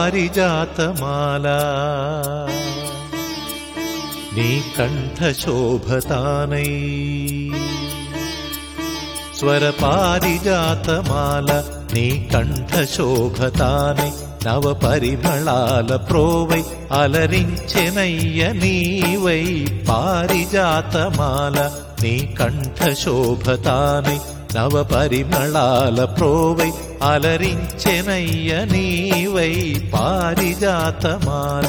పారిజాతమాల నీ కంఠ శోభతానై స్వర పారిజాతమాల నీ కంఠ శోభతానై నవ పరిమళాల ప్రోవై అలరించెనయ్య నీవై పారిజాతమాల నీ కంఠ శోభతానై నవ పరిమళాల ప్రోవై అలరించెనయ్య నీవై పారిజాతమాల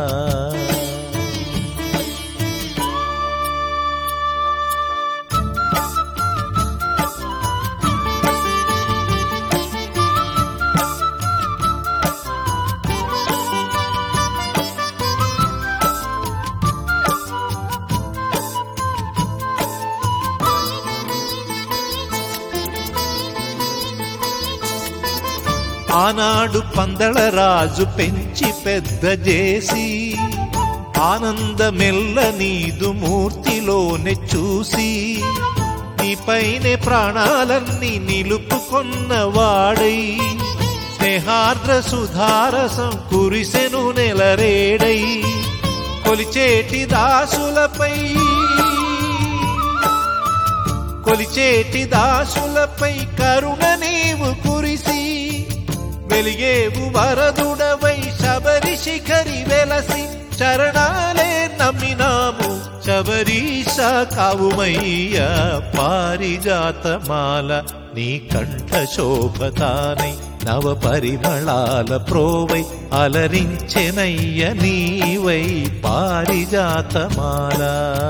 ఆనాడు పందళరాజు పెంచి పెద్ద చేసి ఆనందమెల్ల నీదు మూర్తిలోనే చూసి నీపైనే ప్రాణాలన్నీ నిలుపుకొన్న వాడై స్నేహార్ద్ర సుధారసం కురిసెను నెలరేడై కొలిచేటి దాసులపై కొలిచేటి దాసులపై కరుణ నీవు కురిసి వెలిగేవు వరదుడవై శబరి శిఖరి వెలసి చరణాలే నమ్మినాము శబరీష కావుమయ్య పారిజాతమాల నీ కంఠ శోభతానై నవ పరిమళాల ప్రోవై అలరించెనయ్య నీవై పారిజాతమాల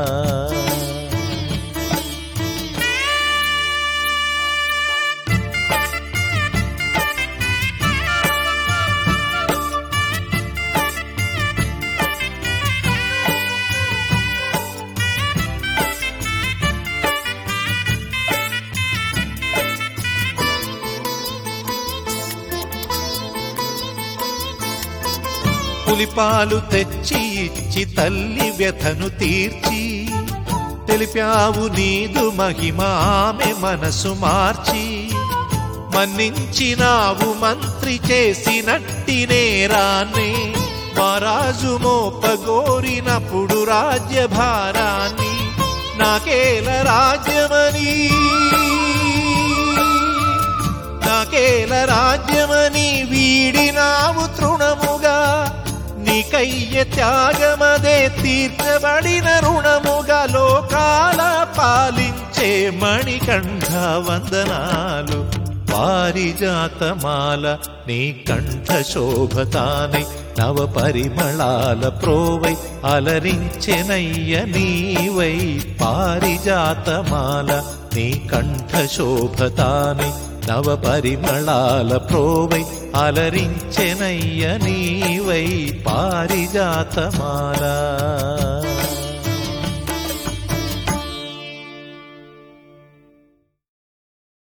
పులిపాలు తెచ్చి ఇచ్చి తల్లి వ్యథను తీర్చి తెలిపావు నీదు మహిమ ఆమె మనసు మార్చి మన్నించినావు మంత్రి చేసినట్టి నేరాన్ని మహారాజు మోపగోరినప్పుడు రాజ్యభారాన్ని నాకేల రాజ్యమని నాకేల రాజ్యమని వీడినావు తృణముగా నీకయ్య త్యాగమదే తీర్చబడిన రుణముగా లోకాల పాలించే మణికంఠ వందనాలు పారిజాతమాల నీ కంఠ శోభతానై నవ పరిమళాల ప్రోవై అలరించెనయ్య నీవై పారిజాతమాల నీ కంఠ శోభతానై నవ పరిమళాల ప్రోవై అలరించెనయ్య నీవై పారిజాతమాల